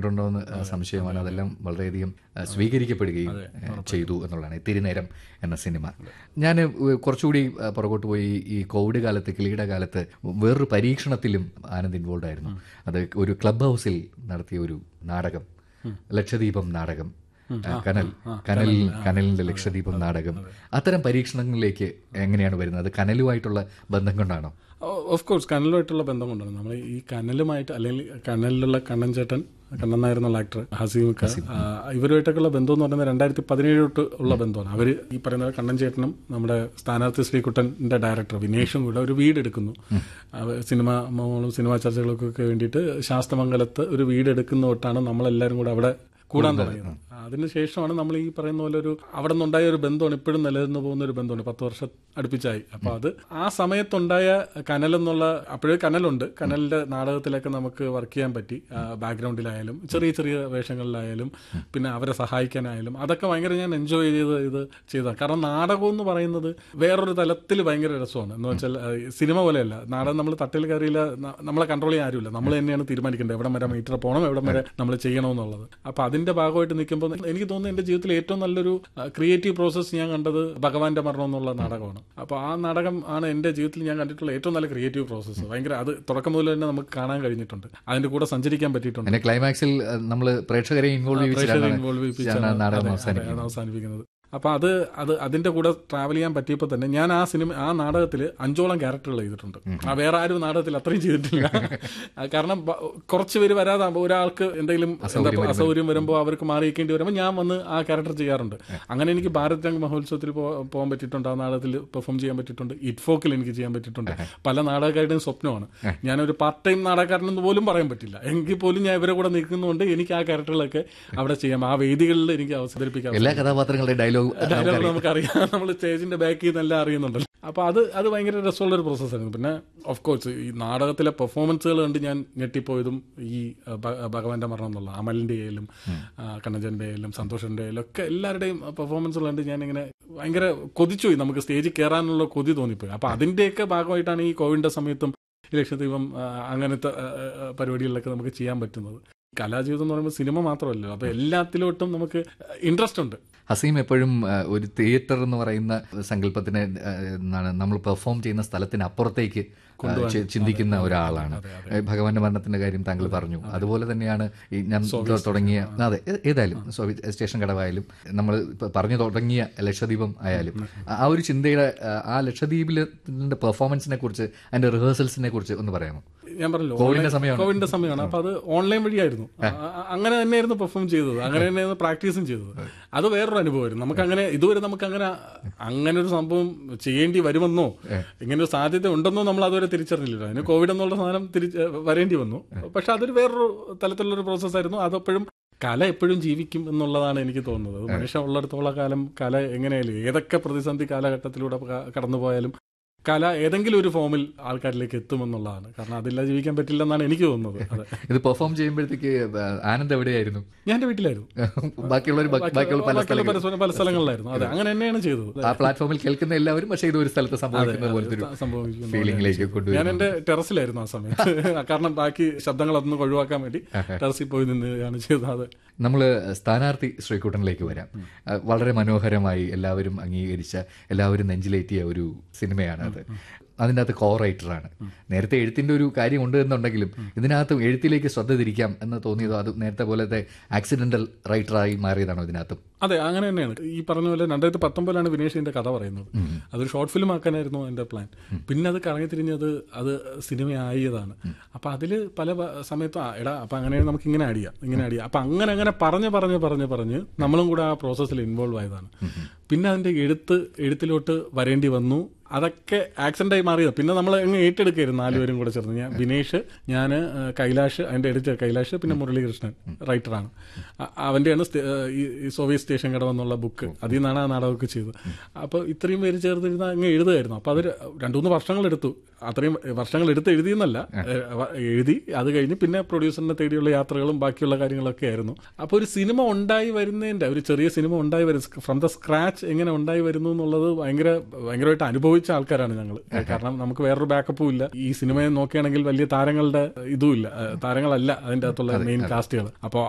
പറഞ്ഞിട്ടുണ്ടോ എന്ന് സംശയമാണ് അതെല്ലാം വളരെയധികം ആ, സ്വീകരിക്കപ്പെടുകയും ആ, ചെയ്തു എന്നുള്ളതാണ് ഇത്തിരി നേരം എന്ന സിനിമ ഞാൻ കുറച്ചുകൂടി ആ, പുറകോട്ട് പോയി ഈ കോവിഡ് കാലത്ത് കിളിയുടെ കാലത്ത് വേറൊരു പരീക്ഷണത്തിലും ആനന്ദ് ഇൻവോൾവ് ആയിരുന്നു അത് ഒരു ക്ലബ് ഹൗസിൽ നടത്തിയ ഒരു നാടകം ലക്ഷദ്വീപം നാടകം ആ, കനൽ കനലിൽ കനലിന്റെ ലക്ഷദ്വീപം നാടകം അത്തരം പരീക്ഷണങ്ങളിലേക്ക് എങ്ങനെയാണ് വരുന്നത് അത് കനലുമായിട്ടുള്ള ബന്ധം കൊണ്ടാണോ ഓഫ് കോഴ്സ് കനലുമായിട്ടുള്ള ബന്ധം കൊണ്ടാണ് നമ്മൾ ഈ കനലുമായിട്ട് അല്ലെങ്കിൽ കനലിലുള്ള കണ്ണൻ ചേട്ടൻ കണ്ണൻ നായർ എന്നുള്ള ആക്ടർ ഹസീമക്ക ആ, ഇവരുമായിട്ടൊക്കെയുള്ള ബന്ധം എന്ന് പറയുന്നത് രണ്ടായിരത്തി പതിനേഴ് തൊട്ട് ഉള്ള ബന്ധമാണ് അവർ ഈ പറയുന്ന കണ്ണൻ ചേട്ടനും നമ്മുടെ സ്ഥാനാർത്ഥി ശ്രീകുട്ടന്റെ ഡയറക്ടർ വിനേഷും കൂടെ ഒരു വീട് എടുക്കുന്നു അവ- സിനിമ മോളും സിനിമാ ചർച്ചകൾക്കൊക്കെ വേണ്ടിയിട്ട് ശാസ്തമംഗലത്ത് ഒരു വീട് എടുക്കുന്ന തൊട്ടാണ് നമ്മളെല്ലാവരും കൂടെ അവിടെ കൂടാൻ തുടങ്ങിയത് അതിനുശേഷമാണ് നമ്മൾ ഈ പറയുന്ന പോലെ ഒരു അവിടെ നിന്നുണ്ടായ ഒരു ബന്ധമാണ് ഇപ്പോഴും നിലനിന്ന് പോകുന്ന ഒരു ബന്ധമാണ് പത്ത് വർഷം അടുപ്പിച്ചായി അപ്പൊ അത് ആ സമയത്തുണ്ടായ കനൽ എന്നുള്ള അപ്പോഴേ കനലുണ്ട് കനലിന്റെ നാടകത്തിലൊക്കെ നമുക്ക് വർക്ക് ചെയ്യാൻ പറ്റി ബാക്ക്ഗ്രൗണ്ടിലായാലും ചെറിയ ചെറിയ വേഷങ്ങളിലായാലും പിന്നെ അവരെ സഹായിക്കാനായാലും അതൊക്കെ ഭയങ്കര ഞാൻ എൻജോയ് ചെയ്ത് ഇത് ചെയ്തതാണ് കാരണം നാടകം എന്ന് പറയുന്നത് വേറൊരു തലത്തിൽ ഭയങ്കര രസമാണ് എന്ന് വെച്ചാൽ ആ, സിനിമ പോലെയല്ല നാടകം നമ്മൾ തട്ടിൽ കയറിയില്ല ന- നമ്മളെ കൺട്രോൾ ചെയ്യാൻ ആരുമില്ല നമ്മൾ തന്നെയാണ് തീരുമാനിക്കേണ്ടത് എവിടം വരെ മീറ്റർ പോകണം എവിടം വരെ നമ്മൾ ചെയ്യണമെന്നുള്ളത് അപ്പൊ അതിന്റെ ഭാഗമായിട്ട് നിൽക്കുമ്പോൾ എനിക്ക് തോന്നുന്നു എന്റെ ജീവിതത്തിൽ ഏറ്റവും നല്ലൊരു ക്രിയേറ്റീവ് പ്രോസസ്സ് ഞാൻ കണ്ടത് ഭഗവാന്റെ മരണം എന്നുള്ള നാടകമാണ് അപ്പൊ ആ നാടകം ആണ് എന്റെ ജീവിതത്തിൽ ഞാൻ കണ്ടിട്ടുള്ള ഏറ്റവും നല്ല ക്രിയേറ്റീവ് പ്രോസസ്സ് ഭയങ്കര അത് തുടക്കം മുതൽ തന്നെ നമുക്ക് കാണാൻ കഴിഞ്ഞിട്ടുണ്ട് അതിന്റെ കൂടെ സഞ്ചരിക്കാൻ പറ്റിയിട്ടുണ്ട് പിന്നെ ക്ലൈമാക്സിൽ നമ്മൾ പ്രേക്ഷകരെ ഇൻവോൾവ് പ്രേക്ഷകരെ involve ചെയ്യിപ്പിച്ചാണ് ചെയ്യിച്ചാണ് നാടകം അതെ, അവസാനിക്കുന്നത് അതെ, അവസാനിപ്പിക്കുന്നത് അപ്പൊ അത് അത് അതിന്റെ കൂടെ ട്രാവൽ ചെയ്യാൻ പറ്റിയപ്പോൾ തന്നെ ഞാൻ ആ സിനിമ ആ നാടകത്തിൽ അഞ്ചോളം ക്യാരക്ടറുകൾ ചെയ്തിട്ടുണ്ട് ആ വേറെ ആരും നാടകത്തിൽ അത്രയും ചെയ്തിട്ടില്ല ആ, കാരണം ബ- കുറച്ച് പേര് വരാതെ ഒരാൾക്ക് എന്തെങ്കിലും എന്താ അസൗകര്യം വരുമ്പോൾ അവർക്ക് മാറിയിരിക്കേണ്ടി വരുമ്പോൾ ഞാൻ വന്ന് ആ ക്യാരക്ടർ ചെയ്യാറുണ്ട് അങ്ങനെ എനിക്ക് ഭാരത് രംഗ് മഹോത്സവത്തിൽ പോ- പോകാൻ പറ്റിയിട്ടുണ്ട് ആ നാടകത്തിൽ പെർഫോം ചെയ്യാൻ പറ്റിയിട്ടുണ്ട് ഇറ്റ്ഫോക്കിൽ എനിക്ക് ചെയ്യാൻ പറ്റിയിട്ടുണ്ട് പല നാടകക്കാരുടെയും സ്വപ്നമാണ് ഞാനൊരു പാർട്ട് ടൈം നാടകക്കാരനെന്ന് പോലും പറയാൻ പറ്റില്ല എങ്കിൽ പോലും ഞാൻ ഇവരെ കൂടെ നിൽക്കുന്നതുകൊണ്ട് എനിക്ക് ആ ക്യാരക്ടറുകളൊക്കെ അവിടെ ചെയ്യാം ആ വേദികളിൽ എനിക്ക് അവതരിപ്പിക്കാം എല്ലാ കഥാപാത്രങ്ങളുടെ ഡയലോഗ് ഡയലോഗ് നമുക്കറിയാം നമ്മൾ സ്റ്റേജിന്റെ ബാക്കിൽ നിന്നെല്ലാം അറിയുന്നുണ്ടല്ലോ അപ്പൊ അത് അത് ഭയങ്കര രസമുള്ള ഒരു പ്രോസസ്സായിരുന്നു പിന്നെ ഓഫ് കോഴ്സ് ഈ നാടകത്തിലെ പെർഫോമൻസുകൾ കണ്ട് ഞാൻ ഞെട്ടിപ്പോയതും ഈ അഹ്, ഭ- ഭഗവാന്റെ മരണം എന്നുള്ള അമലിന്റെ ആയാലും കണ്ണജന്റെ ആയാലും സന്തോഷന്റെ ആയാലും ഒക്കെ എല്ലാവരുടെയും പെർഫോമൻസുകൾ കണ്ട് ഞാൻ ഇങ്ങനെ ഭയങ്കര കൊതിച്ചുപോയി നമുക്ക് സ്റ്റേജിൽ കയറാനുള്ള കൊതി തോന്നിപ്പോയി അപ്പൊ അതിന്റെയൊക്കെ ഭാഗമായിട്ടാണ് ഈ കോവിഡിന്റെ സമയത്തും ഈ ലക്ഷദ്വീപം ആ, അങ്ങനത്തെ ആ, ആ, പരിപാടികളിലൊക്കെ നമുക്ക് ചെയ്യാൻ പറ്റുന്നത് കലാജീവിതം എന്ന് പറയുമ്പോൾ സിനിമ മാത്രമല്ല അപ്പൊ എല്ലാത്തിലോട്ടും നമുക്ക് ഇൻട്രസ്റ്റ് ഉണ്ട് ഹസീം എപ്പോഴും ആ, ഒരു തിയേറ്റർ എന്ന് പറയുന്ന സങ്കല്പത്തിനെ ആ, എന്താണ് നമ്മൾ പെർഫോം ചെയ്യുന്ന സ്ഥലത്തിന് അപ്പുറത്തേക്ക് ആ, ചി- ചിന്തിക്കുന്ന ഒരാളാണ് ഏ, ഭഗവാന്റെ മരണത്തിന്റെ കാര്യം താങ്കൾ പറഞ്ഞു അതുപോലെ തന്നെയാണ് ഈ ഞാൻ തുടങ്ങിയ അതെ ഏ- ഏതായാലും സോവിയറ്റ് സ്റ്റേഷൻ കടവായാലും നമ്മൾ ഇപ്പൊ പറഞ്ഞു തുടങ്ങിയ ലക്ഷദ്വീപം ആയാലും ആ- ആ ഒരു ചിന്തയുടെ ആ, ആ ലക്ഷദ്വീപിലെ പെർഫോമൻസിനെ കുറിച്ച് അതിന്റെ റിഹേഴ്സൽസിനെ കുറിച്ച് ഒന്ന് പറയാമോ ഞാൻ പറഞ്ഞല്ലോ കോവിഡിന്റെ ഓൺലൈൻ- സമയമാണ്. കോവിഡിന്റെ സമയമാണ് അപ്പൊ അത് ഓൺലൈൻ വഴിയായിരുന്നു ആ- ആ- അങ്ങനെ തന്നെയായിരുന്നു പെർഫോം ചെയ്തത് അങ്ങനെ തന്നെയായിരുന്നു പ്രാക്ടീസും ചെയ്തത് അത് വേറൊരു അനുഭവമായിരുന്നു നമുക്ക് അങ്ങനെ ഇതുവരെ നമുക്ക് അങ്ങനെ അങ്ങനെ ഒരു സംഭവം ചെയ്യേണ്ടി വരുമെന്നോ ഇങ്ങനെ ഒരു സാധ്യത ഉണ്ടെന്നോ നമ്മൾ അതുവരെ തിരിച്ചറിഞ്ഞില്ല അതിന് കോവിഡ് എന്നുള്ള സാധനം തിരിച്ച് വരേണ്ടി വന്നു പക്ഷെ അതൊരു വേറൊരു തലത്തിലുള്ള ഒരു പ്രോസസ്സായിരുന്നു അതെപ്പോഴും കല എപ്പോഴും ജീവിക്കും എന്നുള്ളതാണ് എനിക്ക് തോന്നുന്നത് അത് മനുഷ്യ ഉള്ളിടത്തോളം കാലം കല എങ്ങനെയായാലും ഏതൊക്കെ പ്രതിസന്ധി കാലഘട്ടത്തിലൂടെ ക- കടന്നുപോയാലും കല ഏതെങ്കിലും ഒരു ഫോമിൽ ആൾക്കാരിലേക്ക് എത്തുമെന്നുള്ളതാണ് കാരണം അതില്ലാതെ ജീവിക്കാൻ പറ്റില്ലെന്നാണ് എനിക്ക് തോന്നുന്നത് അതെ ഇത് പെർഫോം ചെയ്യുമ്പോഴത്തേക്ക് ആ, ആനന്ദ് എവിടെയായിരുന്നു ഞാൻ എന്റെ വീട്ടിലായിരുന്നു ബാക്കിയുള്ളവർ ബാക്കിയുള്ള പല ബാക്കിയുള്ള സ്ഥലങ്ങളിൽ പല സ്ഥല- പല സ്ഥലങ്ങളിലായിരുന്നു അതെ അങ്ങനെ തന്നെയാണ് ചെയ്തത് ആ പ്ലാറ്റ്ഫോമിൽ കേൾക്കുന്ന എല്ലാവരും പക്ഷേ ഇത് ഒരു സ്ഥലത്ത് സംഭവിക്കുന്ന പോലത്തെ ഒരു സംഭവിക്കുന്നു ഫീലിംഗിലേക്ക് ഞാൻ കൊണ്ടുവരും എന്റെ ടെറസിലായിരുന്നു ആ സമയത്ത് കാരണം ബാക്കി ശബ്ദങ്ങളൊന്നും ഒഴിവാക്കാൻ വേണ്ടി ടെറസിൽ പോയി നിന്നാണ് ചെയ്തത് അതെ നമ്മൾ സ്ഥാനാർത്ഥി ശ്രീകുട്ടനിലേക്ക് വരാം ആ, വളരെ മനോഹരമായി എല്ലാവരും അംഗീകരിച്ച എല്ലാവരും നെഞ്ചിലേറ്റിയ ഒരു സിനിമയാണ് അത് അതിൻ്റെ അകത്ത് കോ റൈറ്ററാണ് നേരത്തെ എഴുത്തിൻ്റെ ഒരു കാര്യം ഉണ്ട് എന്നുണ്ടെങ്കിലും ഇതിനകത്ത് എഴുത്തിലേക്ക് ശ്രദ്ധ തിരിക്കാം എന്ന് തോന്നിയതോ അത് നേരത്തെ പോലത്തെ ആക്സിഡന്റൽ റൈറ്ററായി മാറിയതാണോ ഇതിനകത്തും അതെ അങ്ങനെ തന്നെയാണ് ഈ പറഞ്ഞ പോലെ രണ്ടായിരത്തി പത്തൊമ്പതിലാണ് വിനേഷിന്റെ കഥ പറയുന്നത് അതൊരു ഷോർട്ട് ഫിലിം ആക്കാനായിരുന്നു എന്റെ പ്ലാൻ പിന്നെ അത് കറങ്ങി തിരിഞ്ഞത് അത് സിനിമയായതാണ് അപ്പൊ അതില് പല പ- സമയത്തും ആ, എടാ അപ്പൊ അങ്ങനെ നമുക്ക് ഇങ്ങനെ അടിയാം ഇങ്ങനെ അടിയാം അപ്പൊ അങ്ങനെ അങ്ങനെ പറഞ്ഞ് പറഞ്ഞ് പറഞ്ഞ് പറഞ്ഞ് നമ്മളും കൂടെ ആ പ്രോസസ്സിൽ ഇൻവോൾവ് ആയതാണ് പിന്നെ അതിന്റെ എഴുത്ത് എഴുത്തിലോട്ട് വരേണ്ടി വന്നു അതൊക്കെ ആക്സിഡന്റ് ആയി മാറിയത് പിന്നെ നമ്മൾ അങ്ങ് ഏറ്റെടുക്കായിരുന്നു നാലുപേരും കൂടെ ചേർന്ന് ഞാൻ ബിനേഷ് ഞാൻ കൈലാഷ് അതിന്റെ എഡിറ്റർ കൈലാഷ് പിന്നെ മുരളീകൃഷ്ണൻ റൈറ്ററാണ് അ- അവന്റെയാണ് സ്റ്റേ- ഈ ഈ സോവിയറ്റ് സ്റ്റേഷൻ കടവെന്നുള്ള ബുക്ക് അതിൽ നിന്നാണ് ആ നാടകമൊക്കെ ചെയ്തത് അപ്പോൾ ഇത്രയും പേര് ചേർന്നിരുന്ന അങ്ങ് എഴുതുമായിരുന്നു അപ്പോൾ അത് രണ്ടു മൂന്ന് വർഷങ്ങളെടുത്തു അത്രയും വർഷങ്ങൾ എടുത്ത് എഴുതിയെന്നല്ല ഏഹ്, വ- എഴുതി അത് കഴിഞ്ഞ് പിന്നെ പ്രൊഡ്യൂസറിനെ തേടിയുള്ള യാത്രകളും ബാക്കിയുള്ള കാര്യങ്ങളൊക്കെ ആയിരുന്നു അപ്പോൾ ഒരു സിനിമ ഉണ്ടായി വരുന്നതിന്റെ ഒരു ചെറിയ സിനിമ ഉണ്ടായി വരുന്ന ഫ്രം ദ സ്ക്രാച്ച് എങ്ങനെ ഉണ്ടായി വരുന്നു എന്നുള്ളത് ഭയങ്കര ഭയങ്കരമായിട്ട് അനുഭവിച്ച ആൾക്കാരാണ് ഞങ്ങൾ കാരണം നമുക്ക് വേറൊരു ബാക്കപ്പും ഇല്ല ഈ സിനിമയെ നോക്കുകയാണെങ്കിൽ വലിയ താരങ്ങളുടെ ഇതും ഇല്ല ഏഹ്, താരങ്ങളല്ല അതിന്റെ അകത്തുള്ള മെയിൻ കാസ്റ്റുകൾ അപ്പോൾ